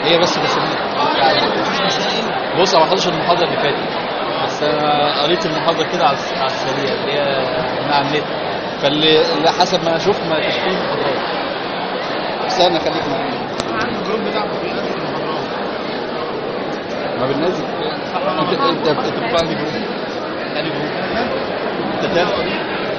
هي بس بس يعني بص انا ما حضرتش المحاضره اللي فاتت بس انا قريت المحاضره كده على الس- على السريع اللي هي من على النت فاللي اللي حسب ما انا شفت ما فيش فيه محاضرات استنى خليك معايا الجروب بتاعكم بينزل المحاضرات ما بننزل انت انت انت بتطلع لي جروب ثاني جروب انت تاني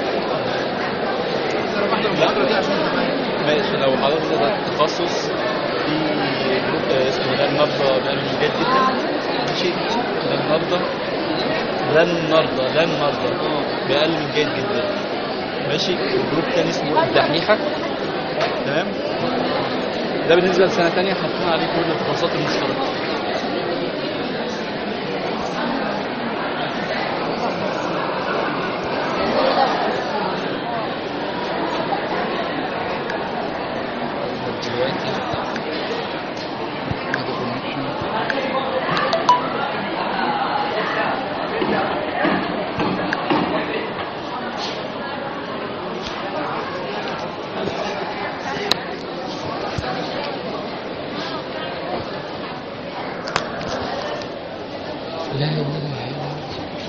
انا بحضر المحاضره دي عشان زمان ماشي لو حضرتك ده تخصص في جروب آه، اسمه ده النهارده بيعمل جيد جدا ماشي ده النهارده ده النهارده ده النهارده بأقل من جيد جدا ماشي وجروب تاني اسمه الدحيحة تمام ده بالنسبة لسنة تانية حاطين عليه كل التخصصات المشتركة دلوقتي هذا connection. لا اله الا الله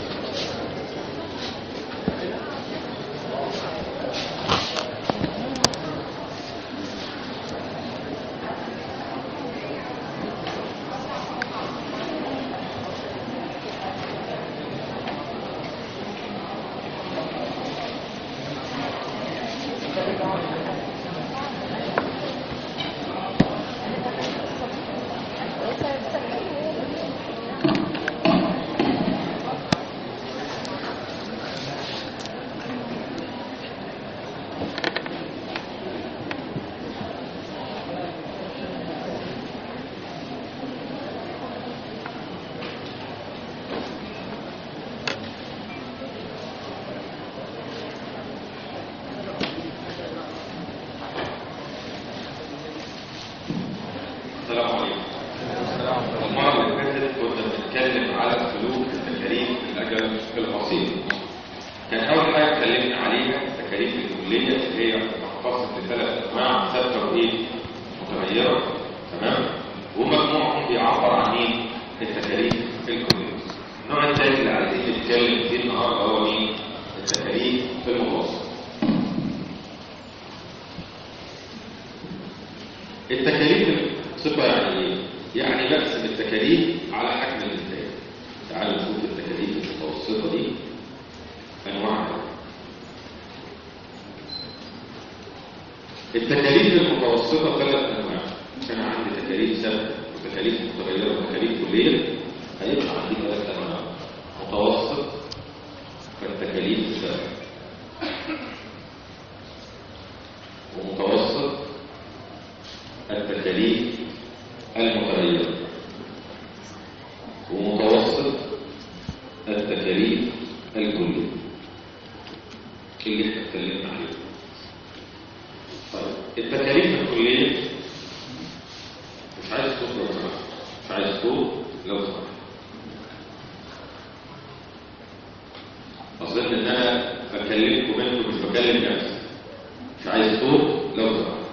السلام عليكم. المرة اللي فاتت كنا بنتكلم على سلوك التكاليف في الأجل القصير. كان أول حاجة اتكلمنا عليها التكاليف الكلية اللي هي بتنقسم لثلاث أنواع ثابتة وإيه؟ متغيرة تمام؟ ومجموعهم بيعبر عن مين؟ التكاليف الكلية. النوع الثاني اللي عايزين نتكلم فيه النهارده هو مين؟ التكاليف المتوسطة. التكاليف صفة يعني ايه؟ يعني بقسم التكاليف على حجم الانتاج. تعالوا نشوف التكاليف المتوسطة دي انواعها. التكاليف المتوسطة ثلاث انواع. كان عندي تكاليف ثابتة وتكاليف متغيرة وتكاليف كلية. هيبقى عندي ثلاث انواع. متوسط فالتكاليف ثابتة. ومتوسط التكاليف المتغيرة ومتوسط التكاليف الكلية اللي احنا اتكلمنا عليه طيب التكاليف الكلية مش عايز صوت لو سمحت مش عايز صوت لو سمحت اظن ان انا بكلمكم انتوا مش بكلم نفسي مش عايز صوت لو سمحت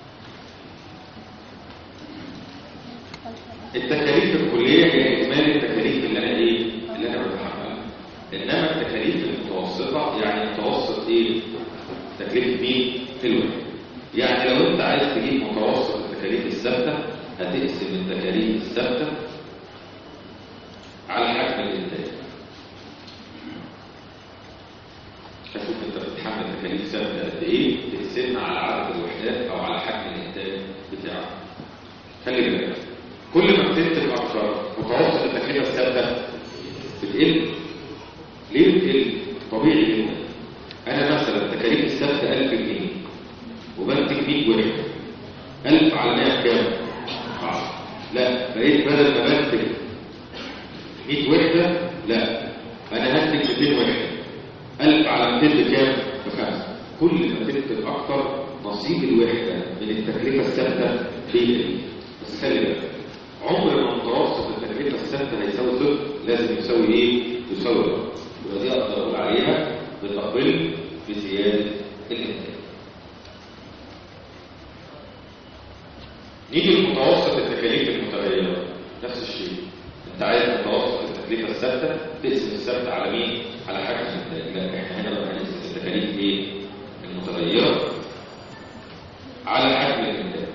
التكاليف الكلية هي إجمالي التكاليف اللي أنا إيه؟ اللي أنا بتحملها. إنما التكاليف المتوسطة يعني متوسط إيه؟ تكلفة مين؟ في الوقت. يعني لو أنت عايز تجيب متوسط التكاليف الثابتة هتقسم التكاليف الثابتة على حجم الإنتاج. شوف أنت بتتحمل تكاليف ثابتة قد إيه؟ تقسمها على عدد الوحدات أو على حجم الإنتاج بتاعك. خلي بالك كل ما بتنتج اكتر متوسط التكلفه الثابته بتقل ليه بتقل طبيعي جدا انا مثلا التكاليف الثابته 1000 جنيه وبنتج 100 وحده 1000 على 100 كام 10 لا بقيت بدل ما بنتج 100 وحده لا انا هنتج 200 وحده 1000 على 200 بكام بخمسه كل ما تنتج اكتر نصيب الوحده من التكلفه الثابته بيقل بس خلي بالك عمر ما متوسط التكلفه الثابته هيساوي صفر لازم يساوي ايه؟ يساوي رقم يبقى دي اقدر اقول عليها بتقل بزياده الانتاج. نيجي لمتوسط التكاليف المتغيره نفس الشيء انت عايز متوسط التكلفه الثابته تقسم الثابته على مين على حجم الانتاج لا احنا هنا بقى هنقسم التكاليف ايه المتغيره على حجم الانتاج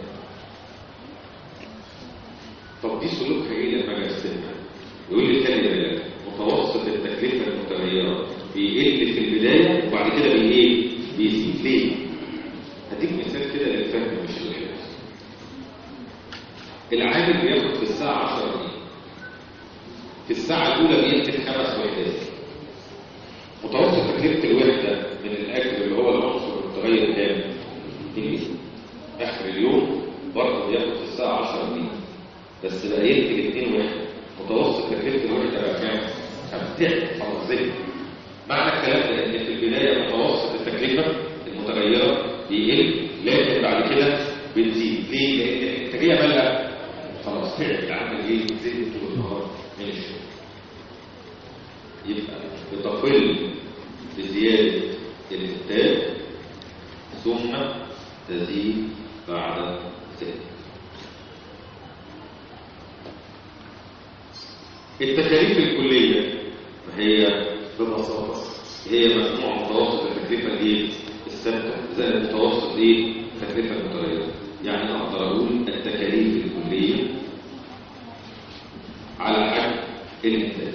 طب دي سلوكها ايه لما اجي اقسمها يقول لي خلي بالك متوسط التكلفه المتغيره بيقل في البدايه وبعد كده بي ايه بيزيد ليه هديك مثال كده للفهم مش للحفظ العامل بياخد في الساعه 10 جنيه في الساعه الاولى بينتج خمس وحدات متوسط تكلفه الوحده من الاجر اللي هو العنصر المتغير كام جنيه اخر اليوم برضه بياخد في الساعه 10 جنيه بس بقى ينتج 2 وحده متوسط تكلفه الوحده بقى كام؟ خمسة خلاص زي معنى الكلام ده ان في البدايه متوسط التكلفه المتغيره بيقل لكن بعد كده بتزيد ليه؟ لان الانتاجيه مالها خلاص تعب عامل ايه؟ زي طول النهار من الشغل يبقى بتقل بزياده الانتاج ثم تزيد بعد ذلك التكاليف الكلية ما هي ببساطة هي مجموع متوسط التكلفة الايه؟ الثابتة زائد متوسط ايه؟ التكلفة المتغيرة يعني اقدر اقول التكاليف الكلية على حجم الانتاج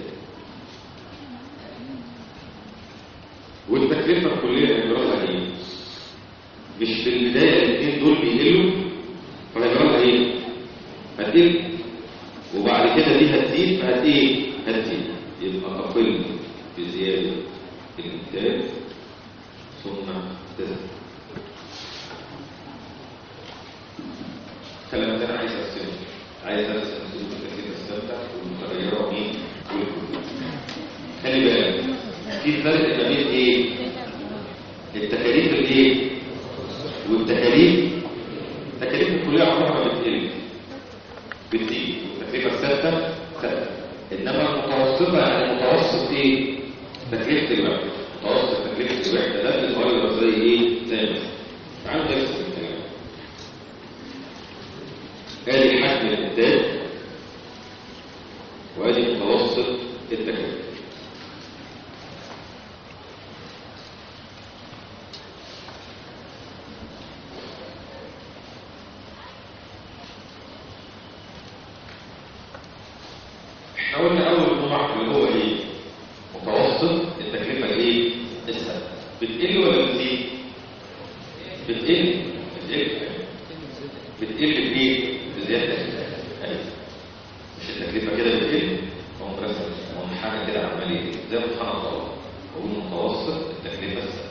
والتكلفة الكلية هيجرالها ايه؟ مش في البداية الاثنين دول بيقلوا فهيجرالها ايه؟ هتقل وبعد كده دي هتزيد فهت ايه هتزيد يبقى تقل بزياده الانتاج ثم تزيد الكلام ده انا عايز اقسمه عايز ارسم سلوك التكلفه الثابته والمتغيره مين والكل خلي بالك في فرق ما بين ايه التكاليف الايه والتكاليف التكاليف الكليه عمرها ما بتقل بتزيد التكلفه الثابته ثابته انما المتوسطه يعني متوسط ايه تكلفه الوحده متوسط تكلفه الوحده ده بيتغير زي ايه زي ما تعالوا نرسم الكلام ادي حجم الانتاج وادي متوسط التكلفه احنا قلنا اول نوع اللي هو ايه متوسط التكلفه الايه الثابته بتقل ولا بتزيد بتقل بتقل بتقل بايه بزياده الانتاج أيوة. مش التكلفه كده بتقل هو مرسم هو حاجه كده عمليه زي امتحان الطلبه بقول متوسط التكلفه الثابته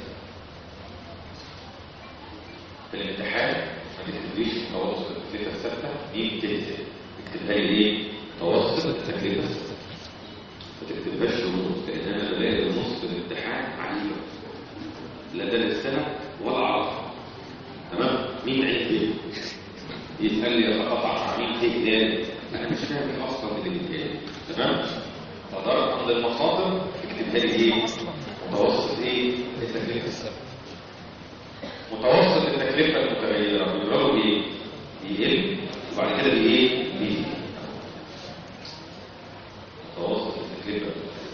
في الامتحان ما تكتبليش متوسط التكلفه الثابته دي بتنزل اكتبها لي ايه متوسط التكلفه الثابته ما تكتبهاش ونص لان انا بلاقي النص في الامتحان عجيبه لا ده للسنه ولا اعرفها تمام مين عيد ايه يسال لي يتقاطع مع مين ايه تاني انا مش فاهم ايه اصلا اللي بيتقال تمام فدرجه عند المصادر اكتبها لي ايه متوسط ايه التكلفه الثابته متوسط التكلفه المتغيره بيقولوا ايه يقل وبعد كده بايه بيزيد متوسط التكلفه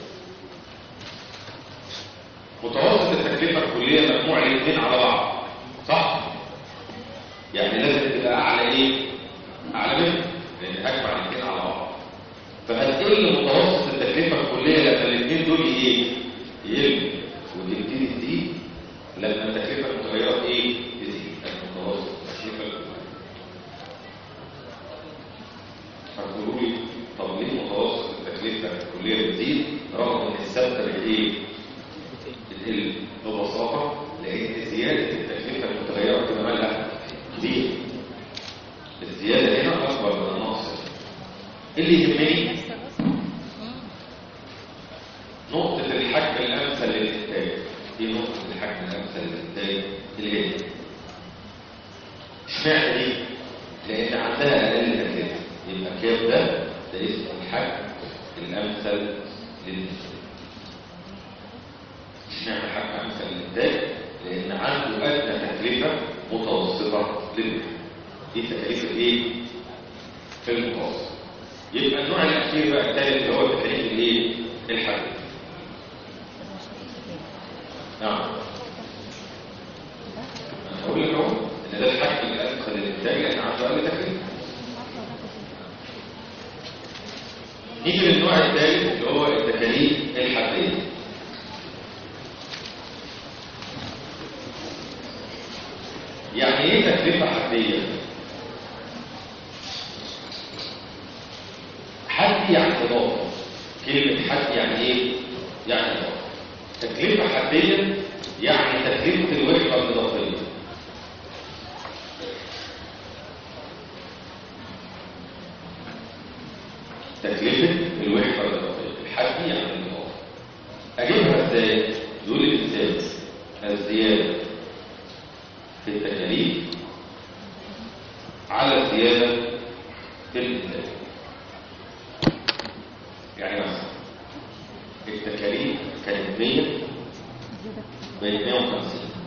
متوسط التكلفه الكليه مجموع الاثنين على بعض صح يعني لازم تبقى اعلى ايه اعلى منه لان هجمع الاثنين على بعض فهتقل متوسط التكلفه الكليه لما الاثنين دول ايه يقل وتبتدي تزيد لما التكلفه المتغيره ايه تزيد المتوسط التكلفه الكليه هتقولوا لي طب ليه متوسط التكلفه الكليه بتزيد رغم ان الثابته بالايه بتقل ببساطه لان زياده التكلفه المتغيره بتبقى مالها كتير الزياده هنا اكبر من النقص اللي يهمني نقطه الحجم الامثل للانتاج دي نقطه الحجم الامثل للانتاج اللي هي اشمعنى دي لان عندها اقل تكلفه يبقى كام ده ده اسمه الحجم الامثل للانتاج اشمعنى حجم امثل للانتاج لان عنده ادنى تكلفه متوسطه للانتاج دي تكلفه ايه في المتوسط يبقى النوع الاخير بقى الثالث اللي هو التكاليف الايه الحديث نعم انا هقول لك اهو ان ده الحد الادخل للانتاج لان عنده اقل تكلفه نيجي للنوع الثالث اللي هو التكاليف الحديه يعني ايه تكلفه حديه حد يعني اضافه كلمه حد يعني ايه يعني اضافه تكلفه حديه يعني تكلفه الوحده الاضافيه تكلفه الوحده الاضافيه الحد يعني الاضافه اجيبها ازاي يقول الانسان الزياده في التكاليف على الزياده في الانتاج يعني مثلا التكاليف كانت 100 بقت 150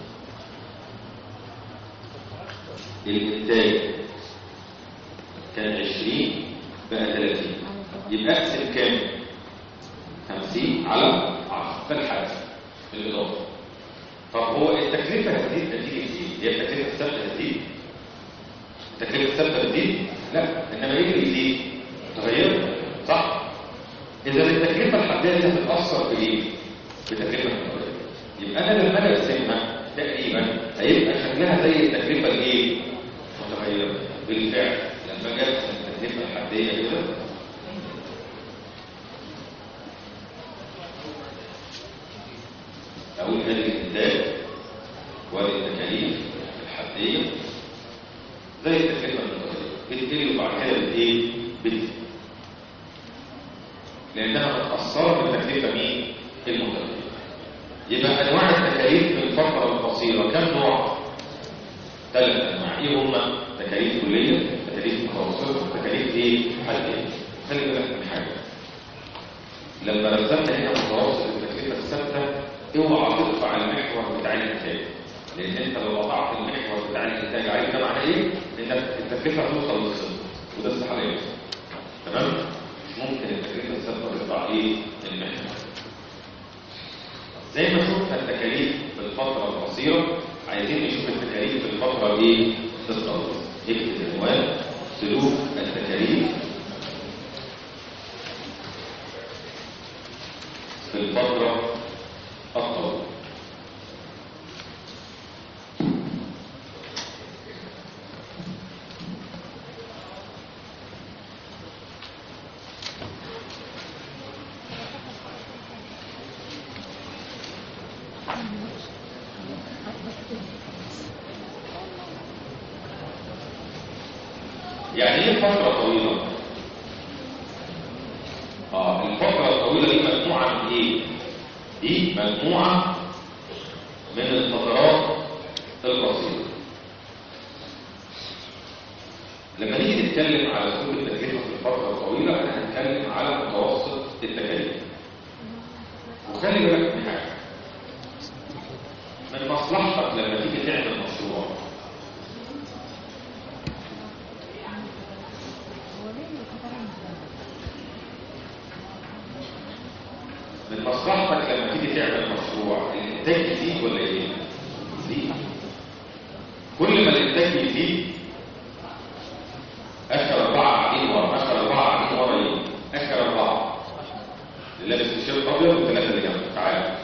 الانتاج كان 20 بقى 30 يبقى اقسم كام 50 على 10 ده الحد الاضافه طب هو التكلفه هتزيد نتيجه ايه هي التكلفه الثابته هتزيد التكلفه الثابته هتزيد لا انما ايه اللي يزيد تغير صح اذا التكلفه الحديه دي هتتاثر بايه بتكلفه التغير يبقى انا لما اجي اقسمها تقريبا هيبقى شكلها زي التكلفه الايه متغيره بالفعل لما اجي اقسم التكلفه الحديه كده اقول هذه الانتاج وهذه التكاليف الحديه زي التكلفه المتغيره بتقل وبعد كده بايه بتزيد لانها متاثره بالتكلفه مين المتغيره يبقى انواع التكاليف في الفتره القصيره كم نوع ثلاث انواع ايه هم تكاليف كليه تكاليف متوسطه تكاليف ايه حديه خلي بالك من حاجه لما رسمنا هنا متوسط التكلفه الثابته اوعى تقطع المحور بتاع الانتاج لان انت لو قطعت المحور بتاع الانتاج عارف ده معناه ايه انك التكلفه هتوصل للصفر وده استحاله يحصل تمام مش ممكن التكلفه الثابته تقطع ايه المحور زي ما شفنا التكاليف في الفتره القصيره عايزين نشوف التكاليف في الفتره ايه الطويله اكتب عنوان سلوك التكاليف في الفتره الطويله يعني ايه فترة طويلة؟ اه الفترة الطويلة دي مجموعة من ايه؟ دي مجموعة من الفترات القصيرة لما نيجي نتكلم على سوق التكلفة في الفترة الطويلة احنا هنتكلم على متوسط التكاليف وخلي بالك من حاجة من مصلحتك لما تيجي تعمل مشروع من مصلحتك لما تيجي تعمل مشروع الانتاج يزيد ولا ايه؟ يزيد كل ما الانتاج يزيد اخر اربعه قاعدين ورا اخر اربعه قاعدين ورا ايه؟ اخر اربعه اللي لابس التيشيرت ابيض والثلاثه اللي جنبه تعالى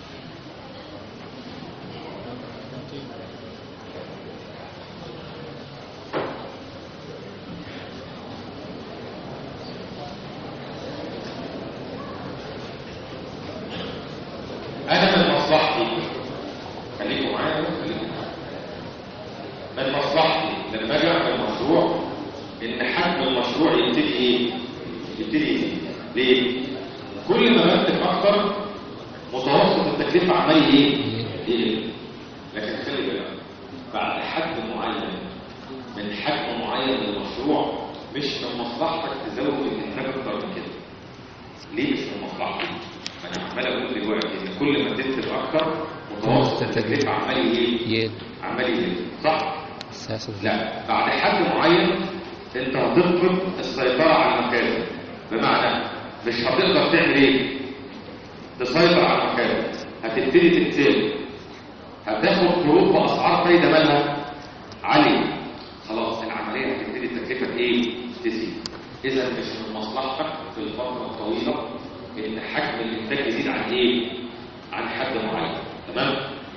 انا من مصلحتي خليكم معايا بس، خليكم معايا. من مصلحتي لما اجي اعمل مشروع ان حجم المشروع يبتدي ايه يبتدي يزيد ليه كل ما بنتج اكتر متوسط التكلفه عمال ايه يقل لكن خلي بالك بعد حجم معين من حجم معين للمشروع مش من مصلحتك تزود الانتاج اكتر من كده ليه مش من مصلحتي ما انا عمال اقول دلوقتي ان كل ما تنتج اكتر متوسط التكلفه عمال ايه يد عمال يزيد صح اساس لا بعد حد معين انت هتفرض السيطرة على المكان بمعنى مش هتقدر تعمل ايه تسيطر على المكان هتبتدي تتسال هتاخد قروض باسعار فايده مالها عاليه خلاص العمليه هتبتدي التكلفه ايه تزيد اذا مش من مصلحتك في الفتره الطويله ان حجم الانتاج يزيد عن ايه عن حد معين تمام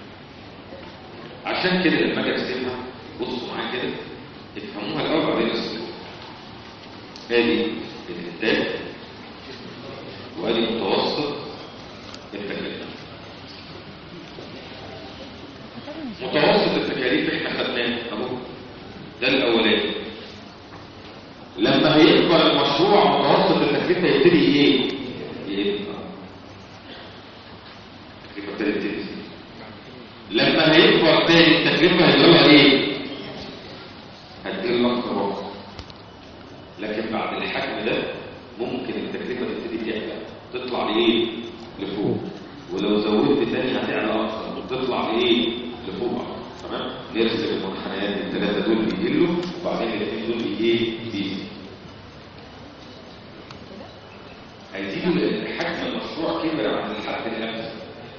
عشان كده لما اجي ارسمها بصوا معايا كده افهموها الاول بعدين ارسموها ادي الانتاج وادي متوسط التكلفه متوسط التكاليف احنا خدناه اهو ده الاولاني لما هيكبر المشروع متوسط التكلفه يبتدي ايه يبقى التكلفه ابتدت تنزل لما هيكبر تاني التكلفه هيبقى ايه هتقل اكتر واكتر لكن بعد الحجم ده ممكن التكلفه تبتدي تعلى تطلع لايه لفوق ولو زودت تاني هتعلى اكتر وتطلع لايه لفوق اكتر تمام نرسم المنحنيات الثلاثه دول بيقلوا وبعدين الاثنين دول ايه بيزيدوا هيزيدوا لان حجم المشروع كبر عن الحد الامثل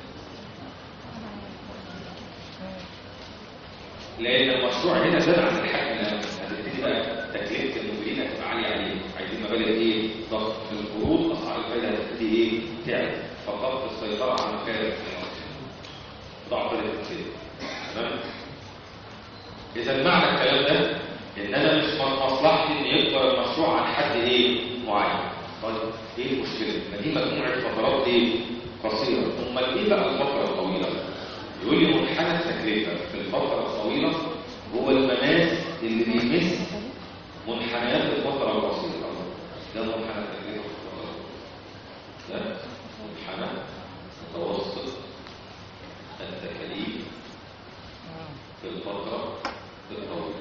لان المشروع هنا زاد عن الحجم الامثل هتبتدي بقى تكلفه الموبيلين هتبقى عاليه عليه عايزين مبالغ ايه ضغط في القروض اسعار الفايده هتبتدي ايه تعلى فقدت السيطره على مكان ضعف الاقتصاد تمام اذا معنى الكلام ده ان انا مش من مصلحتي ان يكبر المشروع عن حد ايه معين طيب ايه المشكله ما دي مجموعه فترات ايه قصيره امال ايه بقى الفتره الطويله يقول لي منحنى التكلفه في الفتره الطويله هو المماس اللي بيمس منحنيات الفتره القصيره ده منحنى التكلفه في الفتره ده منحنى متوسط التكاليف في الفترة الطويلة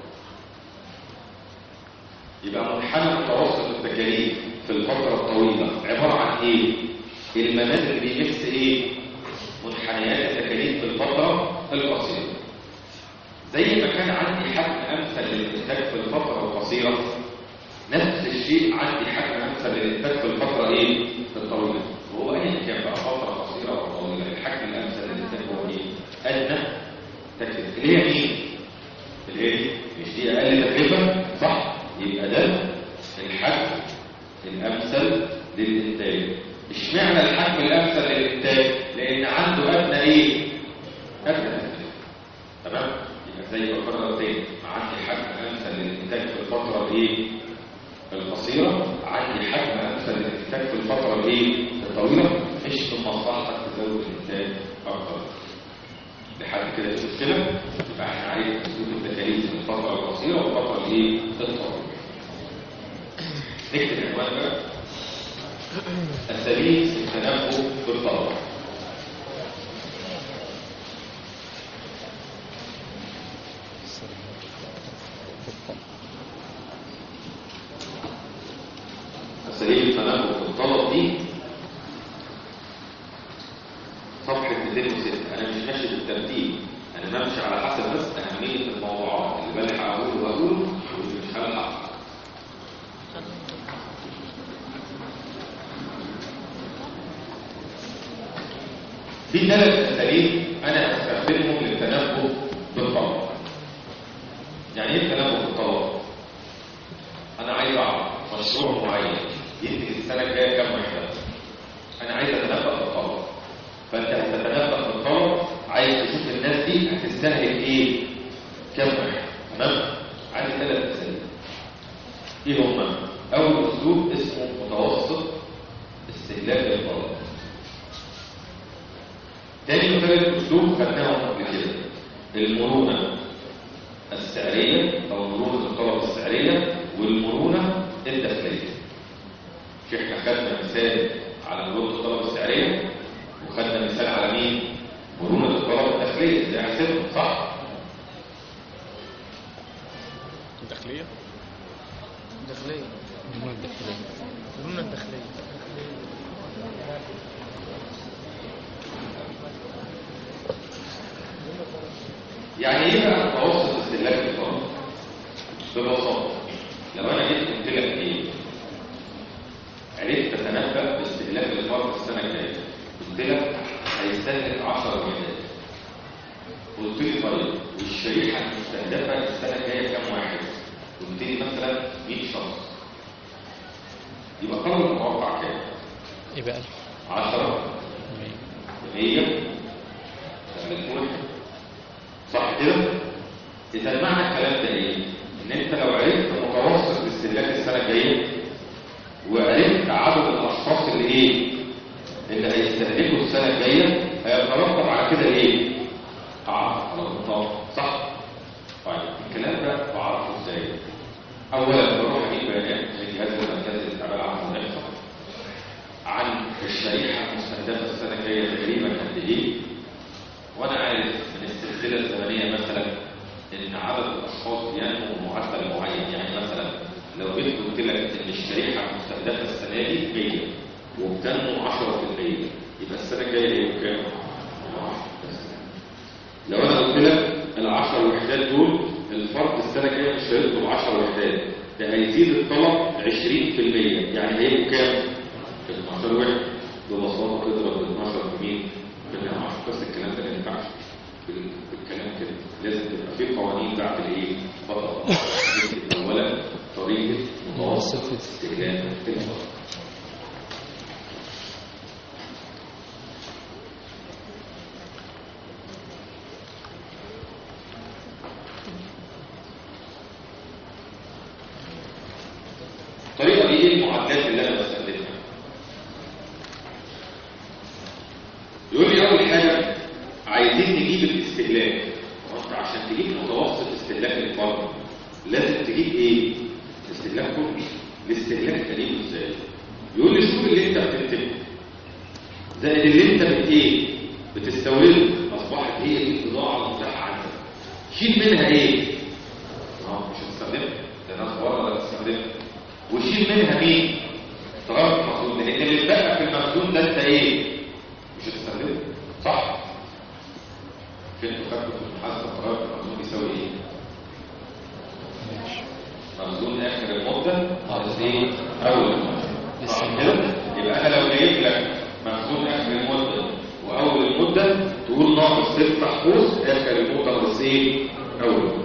يبقى منحنى متوسط التكاليف في الفترة الطويلة عبارة عن ايه؟ المماس اللي بيمس ايه؟ منحنيات التكاليف في الفترة القصيرة زي ما كان عندي حجم امثل للانتاج في الفترة القصيرة نفس الشيء عندي حجم امثل للانتاج في الفترة ايه؟ الطويلة وهو ايا كان بقى فترة قصيرة او طويلة الحجم الامثل للانتاج هو ايه؟ ادنى تكلفة اللي هي مين؟ اللي هي دي مش دي اقل تكلفة صح؟ يبقى ده الحجم الامثل للانتاج اشمعنى الحجم الامثل للانتاج؟ لان عنده ادنى ايه؟ ادنى تكلفة تمام؟ يبقى زي ما قرر تاني عندي حجم امثل للانتاج في الفترة الايه؟ القصيرة عندي حجم امثل للانتاج في الفترة الايه؟ الطويلة مش من مصلحتك تزود الانتاج اكتر لحد كده في مشكلة يبقى احنا عايزين نسلوك التكاليف في الفترة القصيرة والفترة الايه؟ الطويلة نكتب عنوان بقى السبيل في التنبؤ بالطلب أساليب التنبؤ بالطلب دي صفحة 206 أنا مش ماشي بالترتيب أنا بمشي على حسب بس أهمية الموضوعات اللي بلحق أقوله وأقوله واللي مش هلحق في ثلاث أساليب أنا أستخدمهم للتنبؤ بالطلب يعني إيه التنبؤ بالطلب؟ أنا عايز أعرف مشروع معين ينتج السنة الجاية كام واحدة أنا عايز أتنبأ بالطلب فانت هتتنبأ بالطلب عايز تشوف الناس دي هتستهلك ايه كم واحد تمام عندي ثلاث اسئله ايه هما اول اسلوب اسمه متوسط استهلاك الطلب تاني وثالث اسلوب خدناهم قبل كده المرونه السعريه او مرونه الطلب السعريه والمرونه الداخليه مش احنا خدنا مثال على مرونه الطلب السعريه وخدنا مثال على مين مرونة الطلب الداخلية زي حسبهم صح الداخلية الداخلية المرونة الداخلية يعني ايه بقى متوسط استهلاك الطلب ببساطة لو انا السنه الجايه قلت لك هيستهلك 10 وحدات قلت لي طيب والشريحه المستهدفه السنه الجايه كام واحد؟ قلت لي مثلا 100 شخص يبقى قدر المتوقع كام؟ يبقى 1000 10 100 100 صح كده؟ إذا معنى الكلام ده إيه؟ إن أنت لو عرفت متوسط الاستهلاك السنة الجاية وعرفت عدد الأشخاص اللي إيه؟ اللي هيستهلكوا السنة الجاية هيترتب على كده إيه؟ قاعدة على النطاق صح؟ طيب الكلام ده بعرفه إزاي؟ أولا بروح أجيب بيانات من جهاز المركزي للتعبير عن الإحصاء عن الشريحة المستهدفة السنة الجاية تقريبا قد إيه؟ وأنا عارف من السلسلة الزمنية مثلا إن عدد الأشخاص ينمو بمعدل معين يعني مثلا لو جيت قلت لك إن الشريحة المستهدفة السنة دي 100 وبتنمو 10% يبقى السنة الجاية هي كام؟ لو أنا قلت لك ال 10 وحدات دول الفرد السنة الجاية مش هيطلب 10 وحدات ده هيزيد الطلب 20% يعني هيبقوا كام؟ 12 وحدة ببساطة تضرب ال 12 في مين؟ في ال 10 بس الكلام ده ما ينفعش بال- بالكلام كده لازم تبقى في قوانين بتاعت الايه؟ بطل اولا طريقة متوسط استهلاك الفرد الطريقة دي ايه المعدات اللي انا بستخدمها؟ يقول لي اول حاجة عايزين نجيب الاستهلاك وانت عشان تجيب متوسط استهلاك الفرد لازم تجيب ايه؟ الاستهلاك كله الاستهلاك تجيبه ازاي؟ يقول لي شوف اللي انت بتنتجه زائد اللي انت بت ايه؟ بتستورده اصبحت هي دي البضاعة المتاحة عندك شيل منها ايه؟ اه مش هتستخدمها ده ناس بره لا تستخدمها وشيل منها مين؟ تغير المخزون لان اللي اتبقى في المخزون ده انت ايه؟ مش هتستخدمه صح؟ مش انتوا فاكروا في المحاسبه تغير المخزون بيساوي ايه؟ ماشي مخزون اخر المده ناقص ايه؟ اول المده صح لسه كده؟ يبقى انا لو جايب لك مخزون اخر المده واول المده تقول ناقص تفتح قوس اخر المده ناقص ايه؟ اول المده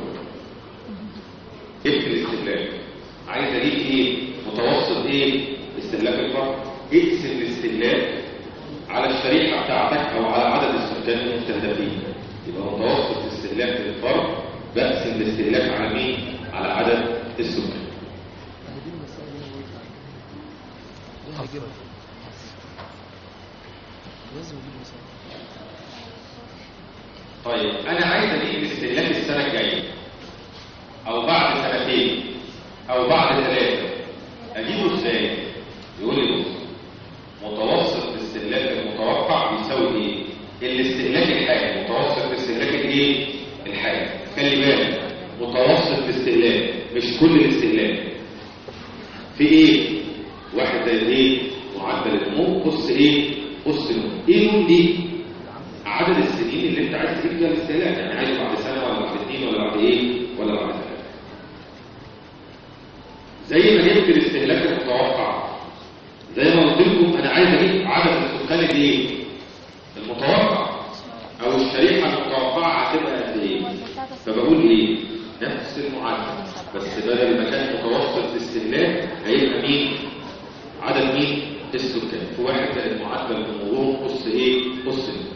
اقفل الاستهلاك عايز اجيب ايه متوسط ايه استهلاك الفرد اقسم الاستهلاك على الشريحه بتاعتك او على عدد السكان المستهدفين يبقى متوسط استهلاك الفرد بقسم الاستهلاك على مين على عدد السكان طيب انا عايز اجيب الاستهلاك السنه الجايه او بعد سنتين او بعد ثلاثه اجيبه ازاي يقول لي بص متوسط الاستهلاك المتوقع بيساوي ايه الاستهلاك الحالي متوسط الاستهلاك الايه الحالي خلي بالك متوسط الاستهلاك مش كل الاستهلاك في ايه واحد زي ايه معدل النمو قص ايه قص النمو ايه نون دي عدد السنين اللي انت عايز تجيب فيها الاستهلاك يعني عايز بعد سنه ولا بعد اثنين ولا بعد ايه ولا بعد ثلاثه زي ما جبت الاستهلاك المتوقع زي ما قلت لكم انا عايز اجيب عدد السكان الايه المتوقع او الشريحه المتوقعه هتبقى قد ايه فبقول ايه نفس المعدل بس بدل ما كان متوسط الاستهلاك هيبقى مين عدد مين السكان في واحد زائد معدل النمو قص ايه قص ايه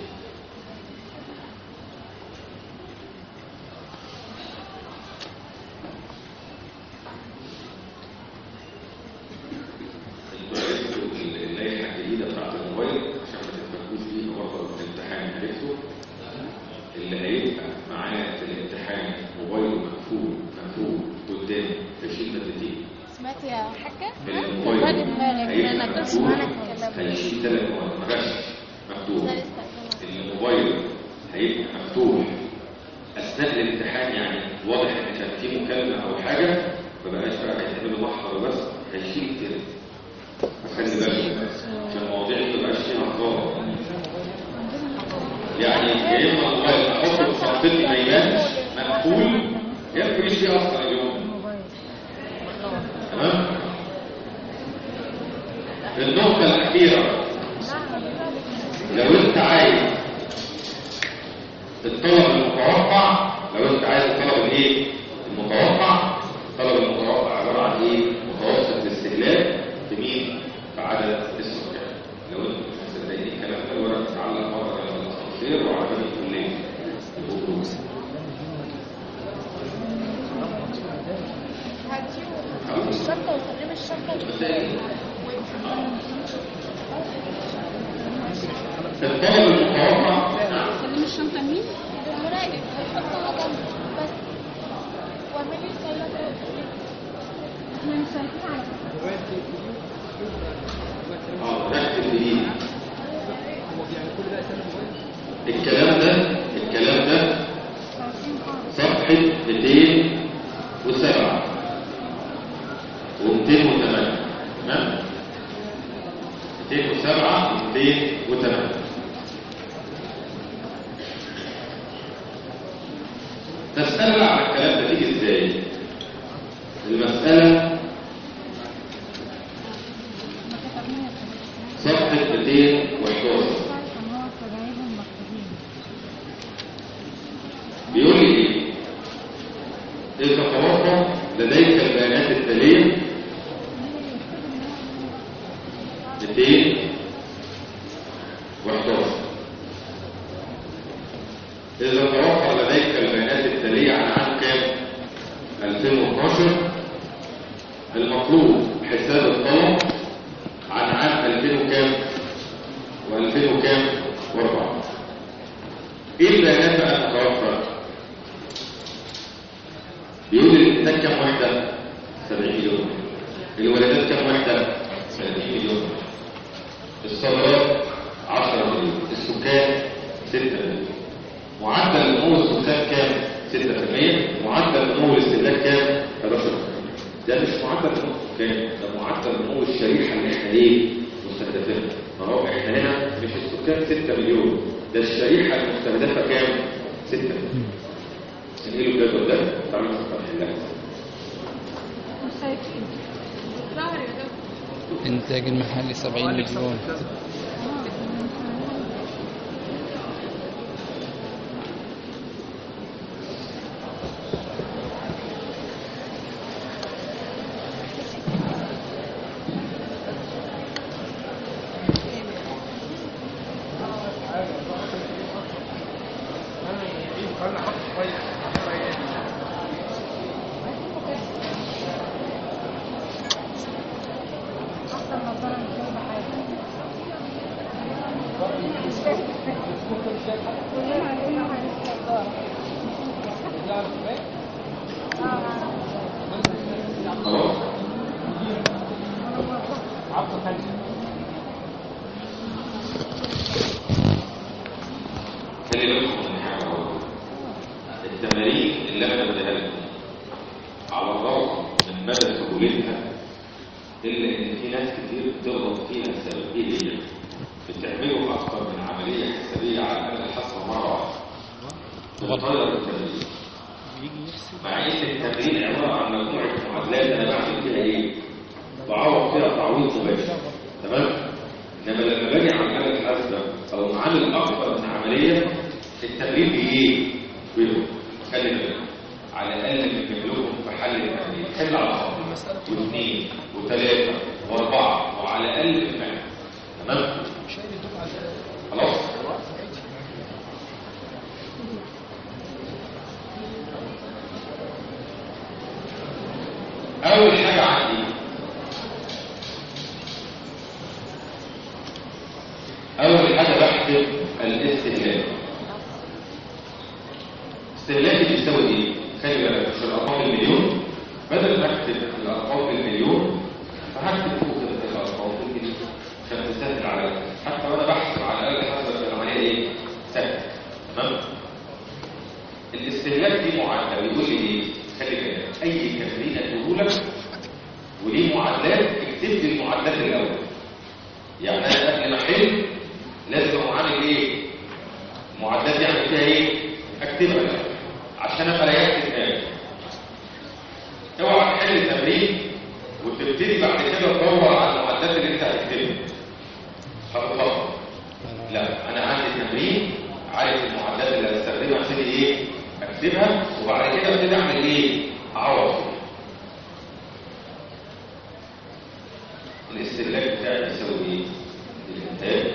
انتوا عرفتوا اللائحه الجديده بتاعت الموبايل عشان ما تتفكوش فيها برضه في الامتحان عرفتوا اللي هيبقى معاه في الامتحان موبايله مقفول مقفول قدامه هيشيل مادتين سمعت يا حاجة؟ الموبايل خد بالك هيبقى انا كنت مقفول سمعنا الكلام هيشيل ثلاث مواد ما غش مفتوح ده استخدمه الموبايل هيبقى مفتوح اثناء الامتحان يعني واضح ان كان في مكالمه او حاجه ما بقاش بقى هيتعمل محضر بس هيشيل كده خلي بالك عشان المواضيع دي ما تبقاش فيها هزار يعني يا اما الموبايل احطه في صندوق ما يبانش مقفول يا اما مفيش فيه اصلا اليوم تمام النقطه الاخيره عايز الطلب المتوقع لو انت عايز الطلب الايه المتوقع الطلب المتوقع عباره عن ايه متوسط الاستهلاك في مين في عدد السكان لو انتم مش مصدقين الكلام ده الورق تتعلق مره على الاسانسير وعلى باب الكليه الأوتوبيس. هاتيو الشنطة وسلم الشنطة الطلب المتوقع سلم الشنطة لمين؟ للمراقب هيحطها جنبه بس واعملي السيارة احنا مسافرين على اه ركز بايدي الكلام ده الكلام ده صفحة 207 و208 تمام 207 و208 تسأل على الكلام ده تيجي ازاي المسألة صفحة 211 بيقول لي ايه اذا توفر لديك البيانات التاليه 211 اذا توفر لديك البيانات التاليه عن عام كام 2012 المطلوب حساب الطلب عن عام 2000 وكام و2000 وكام واربعة ايه البيانات بقى المتوفرة بيقول الانتاج كام وحدة 70 مليون الولادات كام وحدة 30 مليون الصادرات 10 مليون السكان 6 مليون معدل نمو السكان كام 6% معدل نمو الاستهلاك كام 11% ده مش معدل نمو السكان ده معدل نمو الشريحه اللي احنا ايه مستهدفينها ما هو احنا هنا مش السكان 6 مليون ده الشريحه المستهدفه كام 6 مليون نقله الجدول ده تعالوا نفكر نحلها إنتاج المحلي 70 مليون خلاص خلي بالكم من حاجه برضه. التمارين اللي انا بديها لكم على الرغم من مدى سهولتها الا ان في ناس كتير بتغلط فيها السبب ايه هي؟ بتعملوا اكتر من عمليه حسابيه على الاقل الحصه مره واحده بتغير التمرين مع ان التمرين عباره عن مجموعه معادلات انا بعمل فيها ايه؟ بعوض فيها تعويض مباشر تمام؟ انما لما باجي اعمل آلة حاسبه او معامل اكتر من عمليه التمرين بايه؟ بيهم خلي بالك على الاقل بنجيب لكم في حل التمرين حل على خط واثنين وثلاثه واربعه وعلى الاقل بالفعل تمام؟ خلاص؟ اول حاجه عندي اول حاجه بحسب الاستهلاك استهلاكي بيساوي ايه خلي بالك مش الارقام المليون بدل ما اكتب الارقام المليون فهكتب فوق الارقام المليون عشان تسهل عليا حتى وانا بحسب على الاقل حسب العمليه ايه سهل تمام الاستهلاك دي معادله بيقول لي ايه خلي بالك اي تمرين اديه لك وليه معادلات اكتب لي المعادلات الاول يعني انا قبل ما احل لازم أقوم عامل ايه المعادلات دي اعمل فيها ايه اكتبها الأول، عشان ابقى ريحت دماغي اوعى تحل تمرين وتبتدي بعد كده تدور على المعادلات اللي انت هتكتبها هتتلخبط لا انا عندي التمرين عارف المعدات اللي هستخدمها ابتدي ايه اكتبها وبعد كده ابتدي اعمل ايه اعوض فيها الاستهلاك بتاعي بيساوي ايه الانتاج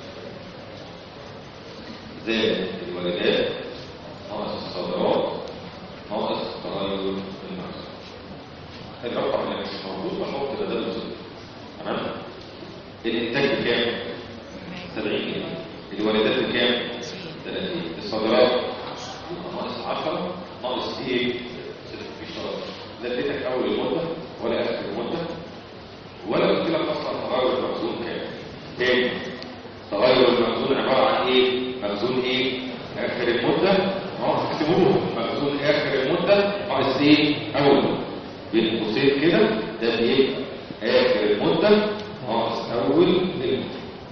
زائد الواردات ناقص الصادرات ناقص تغير المخزون الرقم اللي مش موجود بحط بداله صفر تمام الانتاج بكام 70 جنيه الواردات بكام 30 الصادرات يبقى ناقص 10 ناقص ايه صفر في شرط لا اديتك اول المده ولا اخر المده ولا قلت لك اصلا تغير المخزون كام تاني تغير المخزون عباره عن ايه مخزون ايه اخر المده اه اكتبوه مخزون اخر المده ناقص ايه اول مده بين قوسين كده ده بيبقى اخر المده ناقص اول المده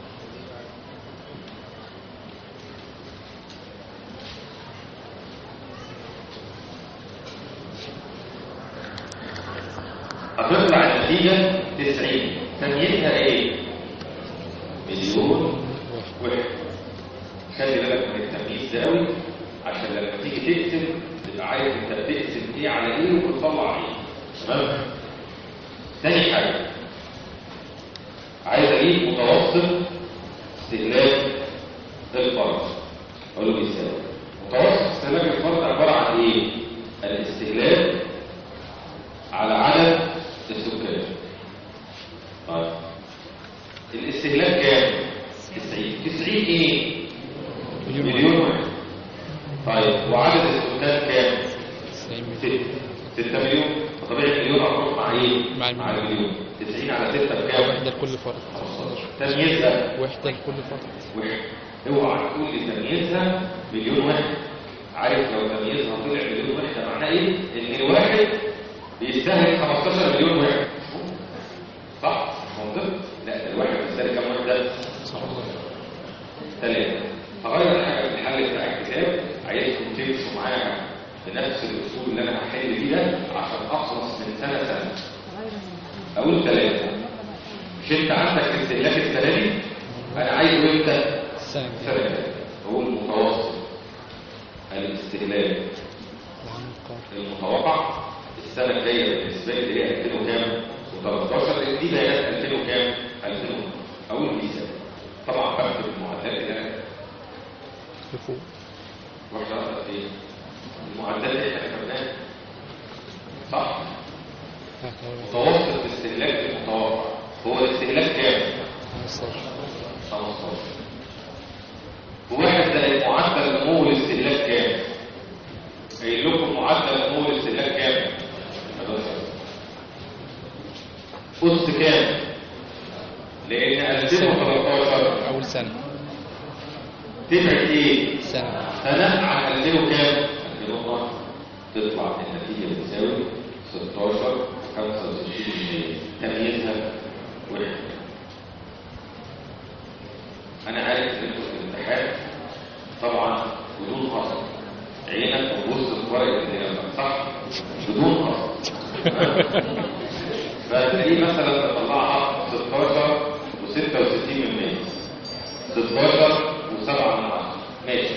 هتطلع النتيجة 90 ثانيتها ايه؟ مليون واحد خلي بالك من التمييز ده قوي عشان لما تيجي تقسم تبقى عارف انت بتقسم ايه على ايه وبتطلع ايه تمام؟ تاني حاجة عايز اجيب متوسط استهلاك الفرد اقول له بيساوي متوسط استهلاك الفرد عبارة عن ايه؟ الاستهلاك على عدد السكان طيب الاستهلاك كام 90 90 ايه مليون مليون واحد طيب وعدد السكان كام 90 6 6 مليون فطبيعي مليون هتروح مع ايه مع مع المليون. المليون 90 على 6 بكام وحدة لكل فرد تمييزها وحدة لكل فرد واحد اوعى تقول لي تمييزها مليون واحد عارف لو تمييزها طلع مليون واحد ده معناه ايه ان الواحد بيستهلك 15 مليون واحد صح مش منطق لا ده الواحد بيستهلك كام واحد ثلاثة هغير حاجة في الحل بتاع الكتاب عايزكم تمشوا معايا بنفس الأسلوب اللي أنا هحل بيه ده عشان أخلص من سنة سنة أقول ثلاثة مش أنت عندك استهلاك السنة دي أنا عايزه إمتى؟ السنة السنة الجاية الجاية أقول متوسط الاستهلاك العام القادم المتوقع السنة الجاية بالنسبة لي اللي هي 2000 وكام و13 دي بيانات 2000 وكام 2000 أقول بيساوي طبعا بكتب المعدات اللي أنا لفوق رحت أقرأ فين المعدات اللي احنا كتبناها صح هكذا متوسط الاستهلاك المتوقع هو الاستهلاك كام 15 15 وواحد زائد معدل نمو الاستهلاك كام قايل لكم معدل نمو الاستهلاك كام 11 قدس كام لان 2013 أول سنة تبعد ايه سنة سنة عن 2000 وكام 2012 تطلع النتيجة بتساوي 16 65 تمييزها واحد انا عارف ان انتوا في الامتحان طبعا بدون قصد عينك وبص في ورقه اللي صح بدون قصد فتلاقيه مثلا تطلعها 16 و66 من 100 16 و7 من 10 ماشي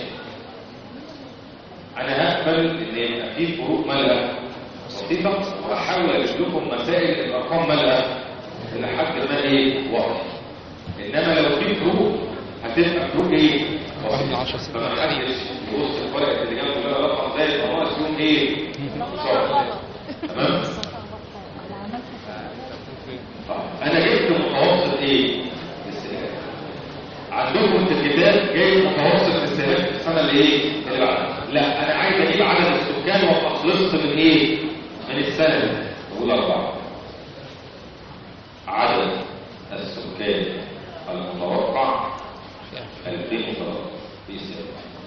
انا هقبل ان يبقى في فروق مالها بسيطه واحاول اجيب لكم مسائل الارقام مالها لحد ما ايه واضح انما لو في فروق هتبقى فروق ايه واحد من عشرة ستة. فما حدش يبص الفرق اللي جنبه ده رقم زي يبقى ناقص يوم ايه صفر. تمام آه. انا جبت متوسط ايه الاستهلاك عندكم في الكتاب جاي متوسط الاستهلاك في السنه اللي ايه اللي بعدها لا انا عايز اجيب عدد السكان وابقى خلصت من ايه من السنه دي اقول اربعه عدد السكان المتوقع في آخر 2013 في السنه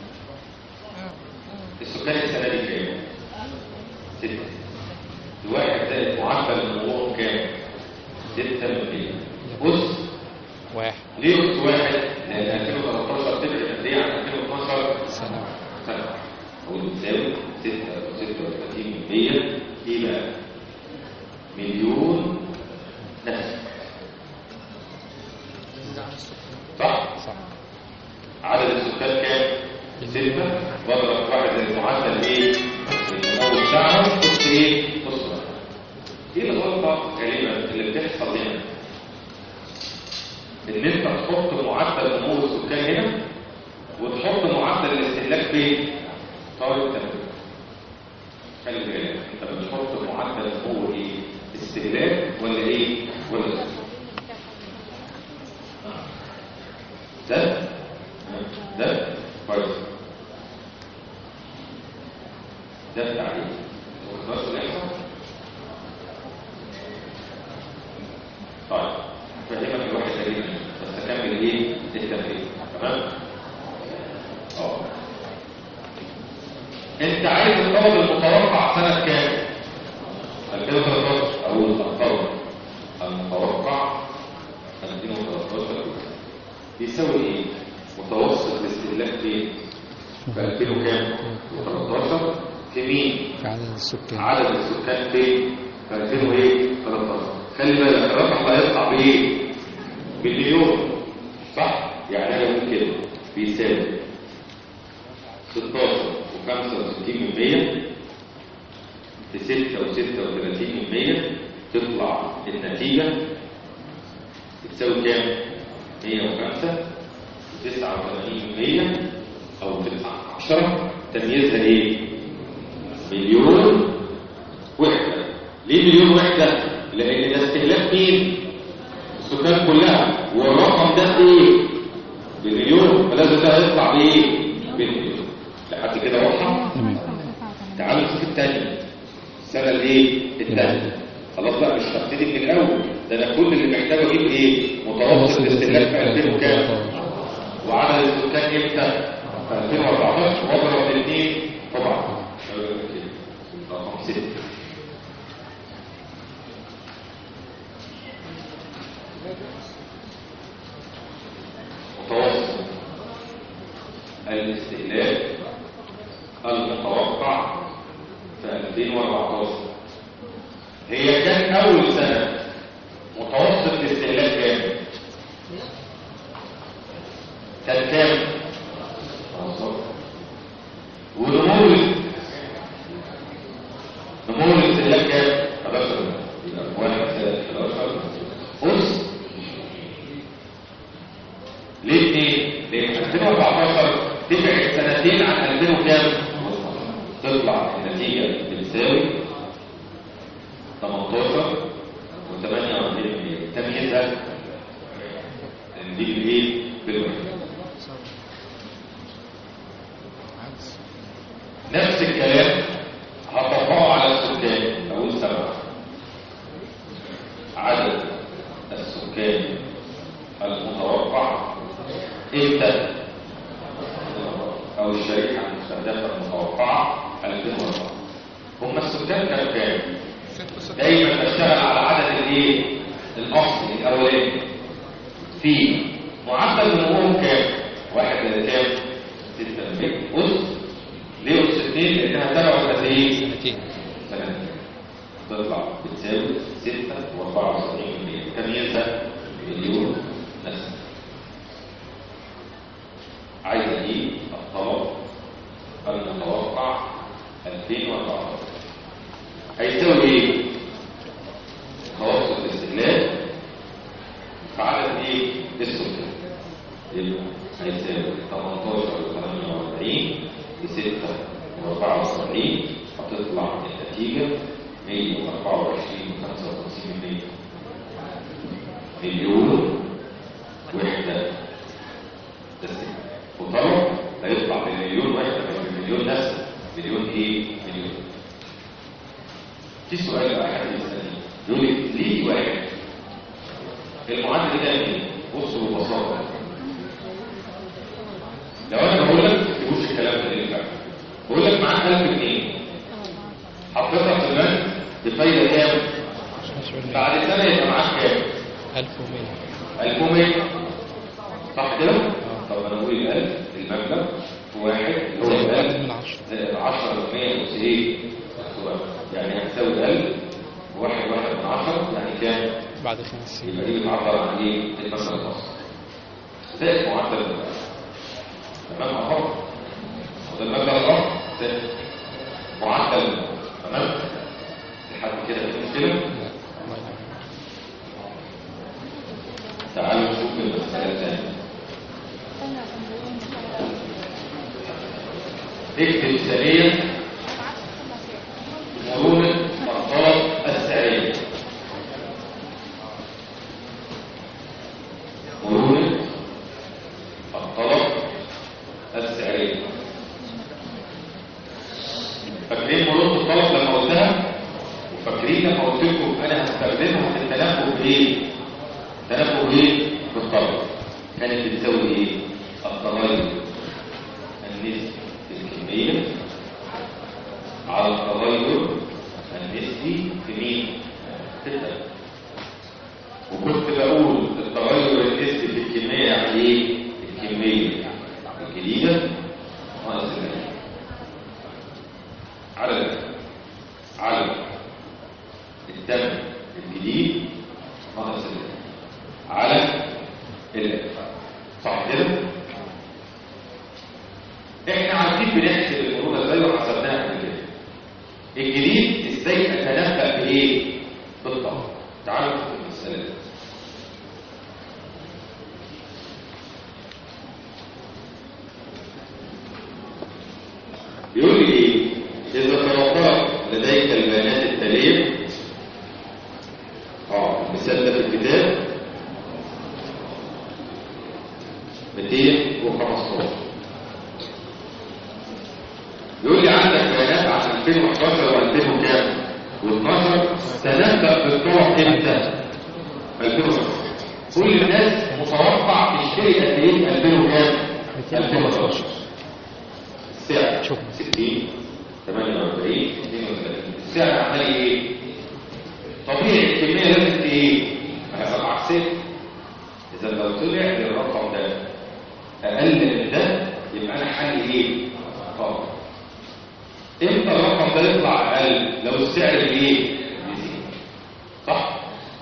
السكان السنه دي كام ستة الواحد زائد معدل النمو كام ستة من بص واحد ليه قلت واحد؟ لأن 2013 تبعد قد إيه عن 2012 سنة سنة أقول بتساوي 6 36 من 100 إيه بقى؟ مليون نفس صح؟ صح عدد السكان كام؟ ستة بضرب واحد زي معدل ايه؟ النمو بتاعهم قلت ايه؟ تصبر ايه الغلطة غالبا اللي بتحصل هنا؟ ان انت تحط معدل نمو السكان هنا وتحط معدل الاستهلاك فين؟ طارق التنفيذ خلي بالك انت بتحط معدل نمو ايه؟ استهلاك ولا ايه؟ ولا استهلاك؟ ده ده كويس ده التعليم بس الاحصاء طيب فهمك الواحد تقريبا بس اكمل ايه التمرين تمام اه انت عايز الطلب المتوقع سنه كام 2013 او الطلب المتوقع 2013 بيساوي ايه متوسط الاستهلاك فين في 2000 وكام 13 في مين في عدد السكان عدد السكان فين في 2000 وايه 13 خلي بالك الرقم ده هيطلع بايه بالمليون صح يعني انا بقول كده بيساوي 16 و65 من 100 في 6 و36 من 100 تطلع النتيجه بتساوي كام 105 89 100 او 10 تمييزها ايه مليون وحده ليه مليون وحده لان ده استهلاك مين السكان كلها والرقم ده ايه بالمليون فلازم ده يطلع بايه بالمليون لحد كده واضحه تمام تعالوا نشوف الثانيه السنه الايه الثانيه خلاص بقى مش هبتدي من الاول ده انا كل اللي محتاجه اجيب ايه متوسط الاستهلاك في 2000 وكام وعدد السكان امتى في 2014 واضرب الاثنين طبعا رقم 6 متوسط الاستهلاك المتوقع في 2014 هي كان اول سنه متوسط الاستهلاك كام كان كام ونمو نمو الاستهلاك كام 11 واحد زائد 11 أس ليه اثنين؟ لان 2014 تبعد سنتين عن 2000 وكام؟ تطلع النتيجه بتساوي 18 و48 تمييزها نجيب الايه؟ بالوحده نفس الكلام هطبقه على السكان اقول سبعه عدد السكان المتوقع امتى او الشريحه المستهدفه المتوقعه 2004 هم السكان كانوا كام دايما بشتغل على عدد الايه الاصلي الاولاني في معدل نموهم كام واحد الى كام 6 أس ليه أس 2 لانها تبع قد ايه سنتين سنتين تطلع بتساوي 6 و74 تمييزها مليون نسمة عايز اجيب الطلب المتوقع 2014 هيساوي ايه؟ توسط الاستهلاك في عدد ايه؟ السكان يبقى هيساوي 18 و48 ب 6 و74 هتطلع النتيجة 124 و55 مليون وحدة تسليم وطبعا هيطلع بمليون وحدة مش بمليون نسل مليون ايه؟ مليون في سؤال بقى حد يسألني يقول لي ليه واحد المعدل ده ايه؟ بصوا ببساطة لو انا بقول لك ما تكتبوش الكلام ده ليه بقى بقول لك معاك 1000 جنيه حطيتها في البنك بفايده كام؟ بعد سنه يبقى معاك كام؟ 1100 1100 صح كده؟ طب انا بقول ال 1000 المبلغ في واحد اللي هو زائد ال 1000 واحد من عشرة زائد 10 100 أس ايه؟ يعني هتساوي 1000 واحد واحد من 10 يعني كام؟ بعد خمس سنين يبقى دي بتعبر عن ايه؟ المثل الخاص ده اسمه معدل المبلغ تمام اهو وده المبلغ اهو ده معدل تمام لحد كده في مشكله لا ما لا. تعالوا نشوف المسألة الثانية اكتب ثانيا مرونة الطلب السعرية مرونة الطلب السعرية فاكرين مرونة الطلب لما قلتها وفاكرين لما قلت لكم انا هستخدمها في التنبؤ بايه تنبؤ ايه بالطلب كانت بتساوي ايه التغير النسبي في الكمية على التغير النسبي في مين في التغير وكنت بقول التغير النسبي في الكمية يعني ايه الكمية الجديدة ناقص القديمة على ال- على الدم الجديد ناقص القديم على ال صح كده احنا عارفين بنحسب المرونه ازاي وحسبناها قبل كده الجديد ازاي اتنبأ بايه بالطبع تعالوا نشوف المساله دي بيقول لي ايه اذا توفرت لديك البيانات التاليه اه المثال ده في الكتاب 215 يقول لي عندك بيانات عن 2011 و2000 وكام و12 تنبأ بالطرق امتى 2012 كل الناس متوقع تشتري قد ايه في 2000 وكام 2015 السعر شوف. 60 48 32 السعر عمال ايه طبيعي الكميه لازم ايه هيبقى عكسيه اذا لو طلع الرقم ده اقل من ده يبقى انا حل ايه اه امتى الرقم ده يطلع اقل لو السعر ايه يزيد صح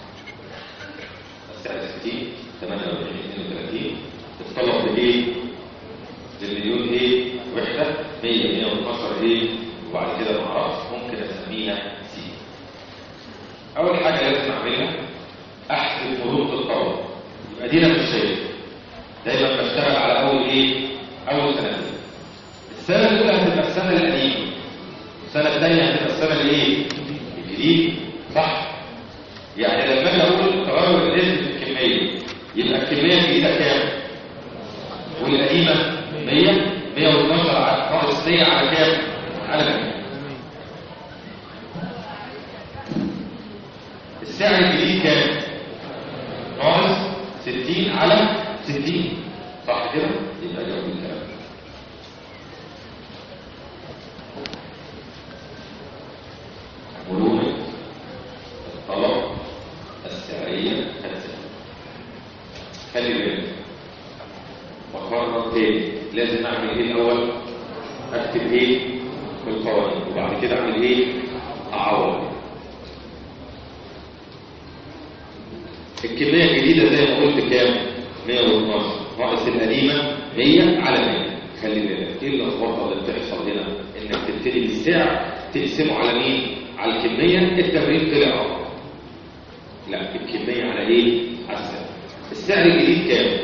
السعر 60 48 32 الطلب بايه بالمليون ايه وحده 100 112 ايه وبعد كده ما اعرفش ممكن اسميها سي اول حاجه لازم اعملها احسب مرونه الطلب يبقى دي انا مش شايف دايما بشتغل على اول ايه اول سنتين السنه الاولى هتبقى السنه القديمه السنه الثانيه هتبقى السنه الايه الجديد صح يعني لما اجي اقول تغير الاسم في الكميه يبقى الكميه الجديده كام والقديمه 100 112 على ناقص 100 على كام على 100 السعر الجديد كام ناقص 60 على 60 صح كده يبقى جاوب الكلام مرونة الطلب السعرية الثابتة خلي بالك بكرر تاني لازم اعمل ايه الاول اكتب ايه في القوانين وبعد كده اعمل ايه اعوض الكمية الجديدة زي ما قلت كام 112 ناقص القديمة 100 على 100 خلي بالك ايه اللخبطه اللي بتحصل هنا انك تبتدي بالسعر تقسمه على مين على الكمية التمرين طلع أقوى. لا الكمية على ايه على السعر السعر الجديد كام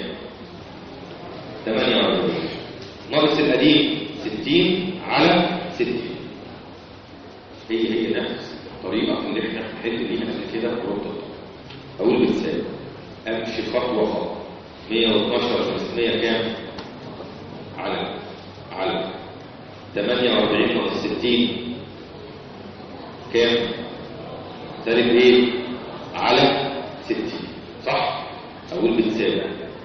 48 ناقص القديم 60 على 60 هي هي نفس الطريقة اللي احنا بنحل بيها قبل كده بروتوتيب اقول بالسالب امشي خطوه خطوه 112 ناقص 100 كام على على 48 ناقص 60 كام سالب ايه على 60 صح اقول بالسالب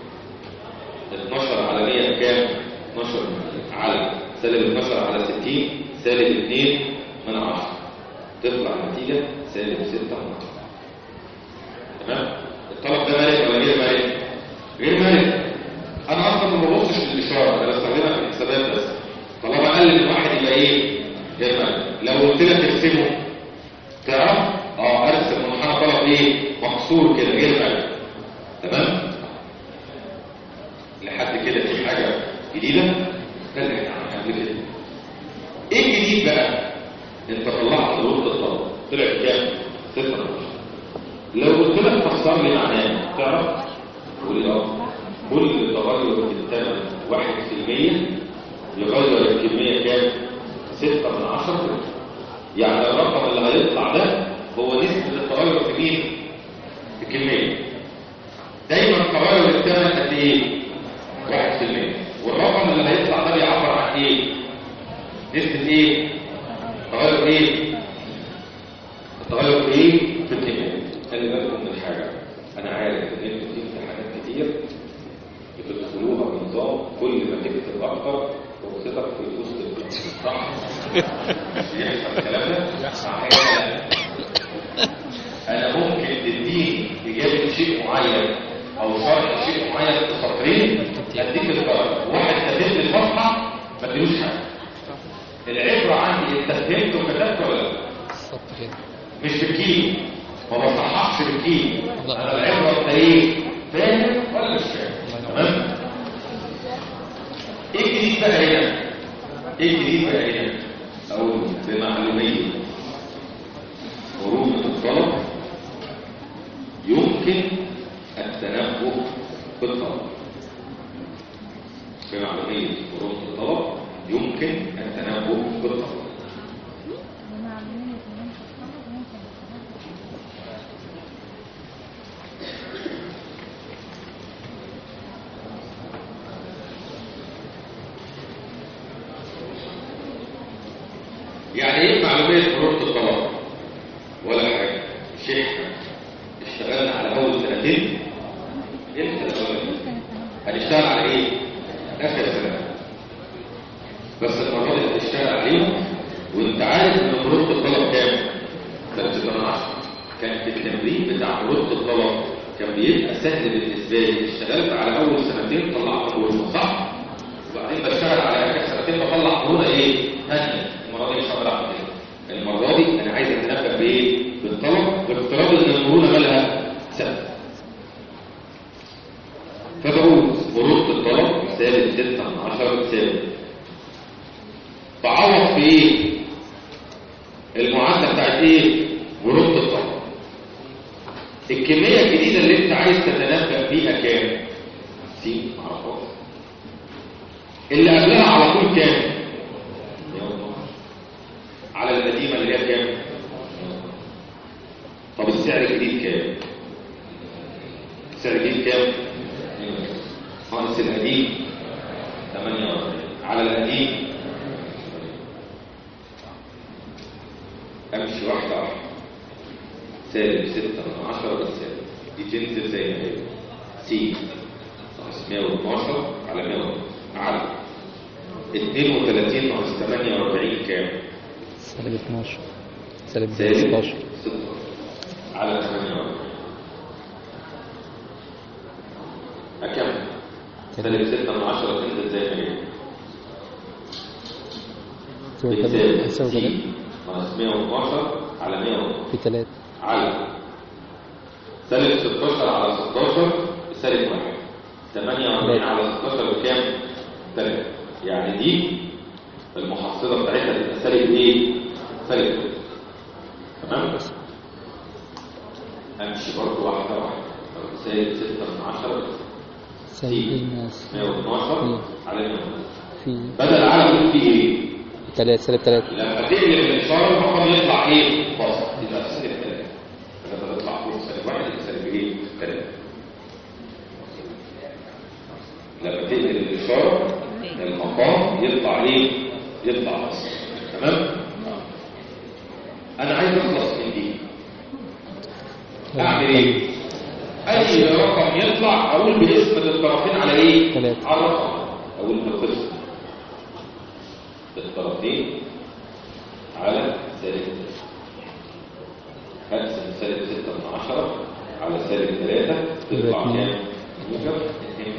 12 على 100 كام 12 على سالب 12 على 60 سالب 2 من 10 تطلع النتيجه سالب 6 من 10 تمام الطلب ده مالك ولا غير مالك غير مالك انا اصلا ما ببصش للاشاره انا بستخدمها في الحسابات بس طالما اقل من واحد يبقى ايه غير مالك لو قلت لك ارسمه تعرف اه ارسم منحنى طلب ايه محصور كده غير مالك تمام لحد كده في حاجه جديدة ده اللي احنا عملناه قبل كده ايه الجديد بقى انت طلعت ضروره الطلب طلع كام 6 لو قلت لك فسر لي معناه تعرف تقول لي اه كل تغير في الثمن 1% يغير الكميه كام 6 من 10 يعني الرقم اللي هيطلع ده هو نسبه التغير في مين في الكميه دايما تغير الثمن قد ايه 1% والرقم اللي هيطلع ده بيعبر عن ايه نسبة ايه؟ تغير ايه؟ التغير ايه؟ في الكيمياء خلي بالكم من حاجة انا عارف ان انتوا في امتحانات كتير بتدخلوها بنظام كل ما تكتب اكتر فرصتك في الفوز تكبر صح؟ يحصل الكلام ده؟ أحياناً انا ممكن تديني اجابه شيء معين او شرح شيء معين في سطرين اديك الدرجه واحد كاتب لي صفحه ما اديلوش حاجه العبره عندي انت فهمت وكتبت ولا لا سطرين مش بالكيلو ما بصححش بالكيلو لا. انا العبره انت ايه فاهم ولا مش فاهم تمام ايه الجديد بقى هنا ايه الجديد بقى هنا او بمعلوميه خروج الطلب يمكن التنبؤ بالطلب بمعلوميه خروج الطلب يمكن التنبؤ بالطلب يعني ايه معلوميه خروج الطلب ولا حاجه الشيخ اشتغلنا على اول سنتين امتى الاول هنشتغل على ايه اخر سنه بس المره دي هتشتغل عليهم وانت عارف ان خروج الطلب كام كان 16 كان التمرين بتاع خروج الطلب كان بيبقى سهل بالنسبه لي اشتغلت على اول سنتين طلعت خروج صح وبعدين بشتغل على اخر سنتين بطلع خروج ايه ثانيه المره دي مش هقدر اعمل كده المره دي انا عايز اتنبأ بايه بالطلب بافتراض ان المرونه مالها ثابته فبقول خروج الطلب سالب 6 من 10 سالب بعوض في ايه المعادله بتاعت ايه ورود الطلب الكميه الجديده اللي انت عايز تتنبأ بيها كام س معرفهاش اللي قبلها على طول كام 112 على القديمه اللي هي كام طب السعر الجديد كام السعر الجديد كام ناقص القديم 48 على القديم امشي واحده واحده سالب 6 من 10 بس سالب دي تنزل زي ما هي س ناقص 112 على 100 على 32 ناقص 48 كام؟ سالب 12 سالب سالب 16 16 على 48 أكمل سالب 6 من 10 تنزل زي ما هي تساوي تلاتة- بتساوي تساوي س تلاتة ناقص 112 على 112 في 3 على سالب 16 على 16 بسالب 1 48 على 16 بكام؟ 3 يعني دي المحصلة بتاعتها تبقى سالب ايه؟ سالب 3 تمام؟ امشي برضه واحدة واحدة لو سالب 6 من 10 سالب ناقص 112 على 112 في بدل على اقول فيه ايه؟ 3 سالب 3 لما تقلب الاشاره الرقم يطلع ايه؟ بسط يبقى سالب 3 فلما تطلع فوق سالب 1 يبقى سالب ايه؟ 3 لما تقلب الاشاره المقام يطلع ايه؟ يطلع بسط تمام؟ انا عايز اخلص من دي اعمل ايه؟ اي رقم يطلع اقول باسم الطرفين على ايه؟ تلاتة. على الرقم اقول بالقسم الطرفين على سالب هقسم سالب 6 من 10 على سالب 3 تطلع اتنين. كام؟ موجب 2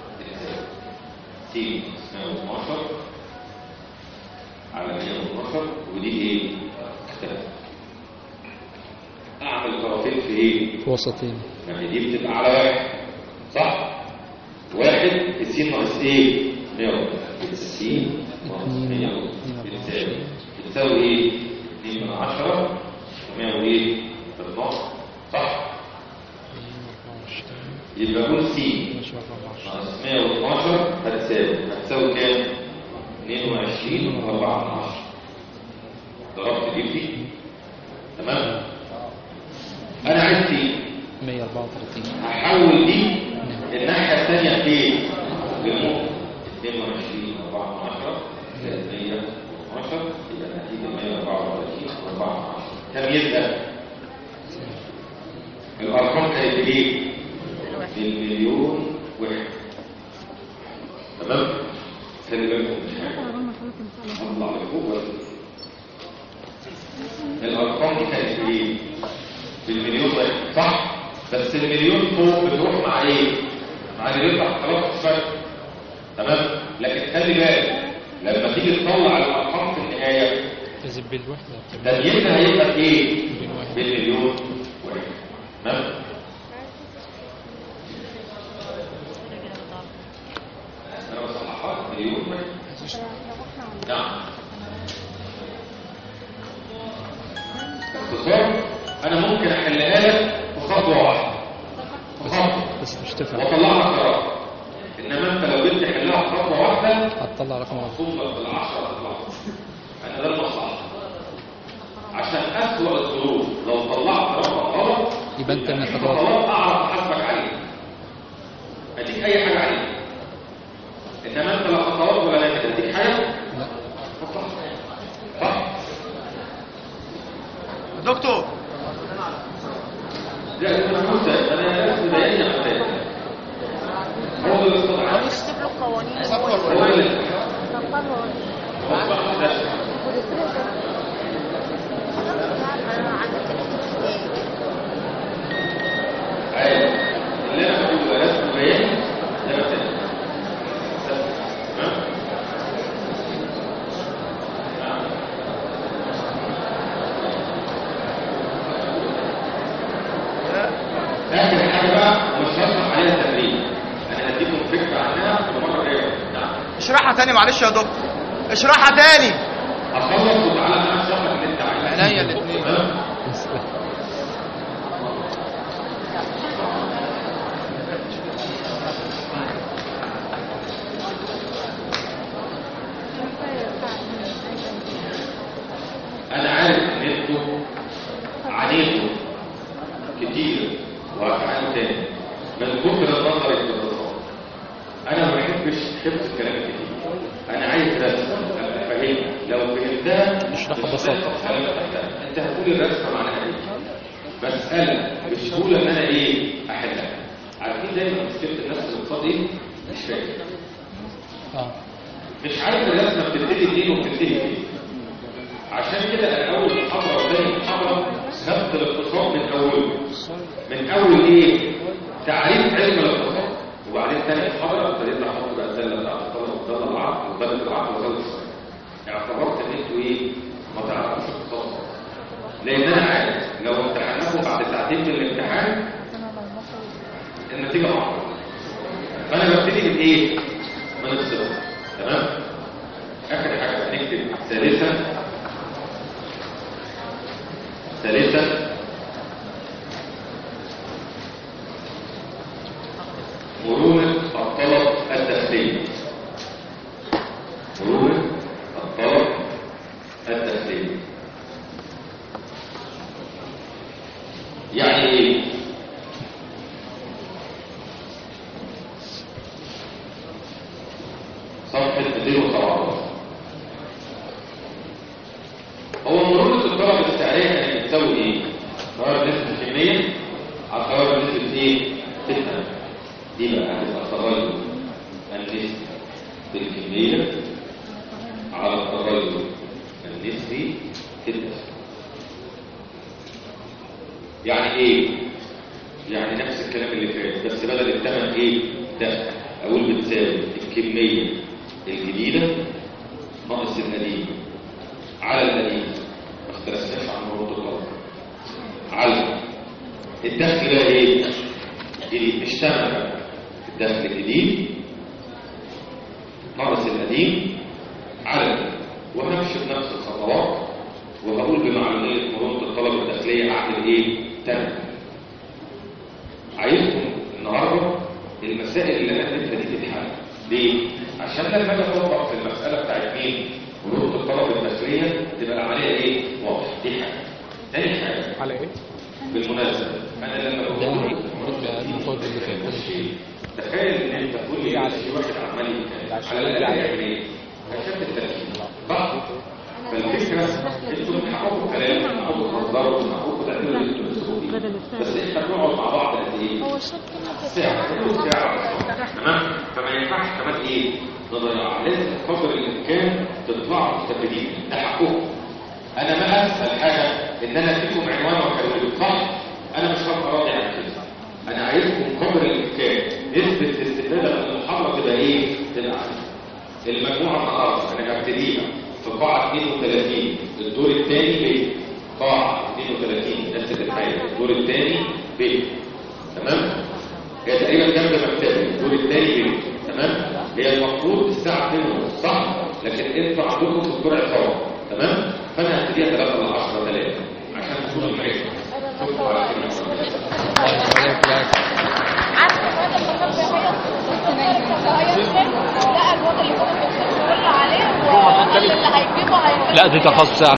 س اسمها 12 على 112 ودي ايه؟ اختلف اعمل طرفين في ايه؟ في وسطين يعني دي بتبقى على واحد صح؟ واحد السين ناقص ايه؟ 160 ناقص 100 بتساوي بتساوي ايه 2 من 10 و100 وايه 12 صح يبقى قول سي ناقص 112 هتساوي هتساوي كام 22 و4 من 10 ضربت دي في تمام انا عايز سي 134 هحول دي الناحية الثانية فين؟ بالموت 22 4 10 زائد 112 يبقى النتيجة 134 4 10 كم يبقى؟ الأرقام كانت بإيه؟ بالمليون واحد تمام؟ خلي بالكم مش حاجة هطلع لفوق ولا الأرقام دي كانت بإيه؟ بالمليون واحد صح؟ بس المليون فوق بتروح مع ايه مع اللي بيطلع خلاص الفرق تمام لكن خلي بالك لما تيجي تطلع الارقام في النهايه تزب بالوحدة تبيينها هيبقى بايه مليون واحد. بالمليون واحد تمام انا بصححها مليون واحد نعم باختصار انا ممكن احلها لك في خطوه واحده في خطوه بس مش تفهم واطلع لك قرار انما انت لو جيت تحلها في خطوه واحده هتطلع رقم واحد ثم بالعشره تطلع انا ده المصلحه عشان اسوء الظروف لو طلعت رقم غلط يبقى انت من الخطوات خلاص اعرف احاسبك عليه اديك اي حاجه عليه انما انت لا خطوات ولا ناتج اديك حاجه لا صح دكتور لا انا كنت انا بس بياني عمليه هو ده الاستطاعه نكتب له قوانين هو ده اللي ونطبقها هو صح ده عادي اللي انا بقوله رسم بياني ده بتاعي تمام اخر حاجه بقى مش هشرح عليها تمرين انا هديكم فكره عنها في المره الجايه نعم اشرحها تاني معلش يا دكتور اشرحها تاني هخلص وتعالى انا اشرح لك اللي انت عايزه عينيا الاثنين تمام بس انا عارف ان انتوا عانيتوا كتير وهتعانوا تاني من كتر النظر الاقتصاد انا ما بحبش حفظ الكلام الكتير انا عايز رسم ابقى فاهمها لو فهمتها اشرحها مش ببساطة. هتفهم كلام تحتها. انت هتقول الرسمه معناها ايه مساله بسهوله ان انا ايه احلها عارفين دايما مشكله الناس في الاقتصاد ايه مش فاهم اه مش عارف الرسمه بتبتدي منين وبتنتهي فين عشان كده انا اول محاضره وثاني محاضره خدت الاقتصاد من اوله من اول ايه تعريف علم الاقتصاد وبعدين ثاني محاضره ابتديت احط بقى السله بتاعت الطلبه وطلب العقل وبدات العقل وزاد السؤال اعتبرت ان انتوا ايه ما تعرفوش اقتصاد لان انا عارف لو امتحناكم بعد ساعتين من الامتحان النتيجه معروفه فانا ببتدي من ايه من الصفر تمام اخر حاجه هنكتب ثالثا ثالثا مرونة الطلب الداخلي مرونة الطلب الداخلي يعني ايه صفحة 217 هو مرونة الطلب السعرية كانت بتساوي ايه؟ قرار نسبة الكمية على قرار نسبة ايه؟ ستة دي بقى هتبقى التغير النسبي بالكمية على التغير النسبي في النسبة يعني ايه؟ يعني نفس الكلام اللي فات بس بدل الثمن ايه؟ ده اقول بتساوي الكمية الجديدة ناقص القديم على القديم ما اختلفناش عن مربوط الطلب على الدخل بقى ايه؟ جديد مش ثمن بقى الدخل الجديد ناقص الموجودين عدد وهمشي بنفس الخطوات وهقول بمعلومية مرونة الطلبة الداخلية أعمل إيه؟ تم عايزكم النهارده المسائل اللي انا اديتها دي تتحل ليه؟ عشان لما اجي اطبق في المساله بتاعت مين؟ مرونة الطلبة الداخلية تبقى العملية ايه؟ واضحة دي حاجة تاني حاجة على ايه؟ بالمناسبة انا لما ده بقول ده المفروض اللي فات تخيل ان انت تقول لي على شيء واحد عمال يتكلم على الاقل هيعمل ايه؟ هيشتت التركيز صح؟ فالفكره انتوا من حقكم كلام من حقكم تهزروا من حقكم تعملوا اللي انتوا بتسوقوا فيه. بس احنا بنقعد مع بعض قد ايه؟ هو الشك كده ساعه نص ساعه تمام؟ فما ينفعش كمان ايه؟ نضيع لازم قدر الامكان تطلعوا مستفيدين ده حقكم انا ما اسهل حاجه ان انا اديكم عنوان واكلمكم صح؟ انا مش هبقى راضي عن كده انا عايزكم قدر الامكان نسبه الاستفاده من المحاضره تبقى ايه؟ تبقى عاليه المجموعه النهارده انا هبتديها في قاعه 32 الدور الثاني ب قاعه 32 نفس الحاجه الدور الثاني ب تمام؟ هي تقريبا جنب مكتبي الدور الثاني ب تمام؟ هي المفروض الساعه 2 ونص صح؟ لكن انتوا عندكم في الدور عصابه تمام؟ فانا هبتديها 3 ل 10 3 عشان تكونوا معايا شكرا على خير عارفه الواد اللي كان بيعيط لقى الواد اللي كان بيصلي عليه وقال اللي هيجيبه هيجيبه لا دي تخصص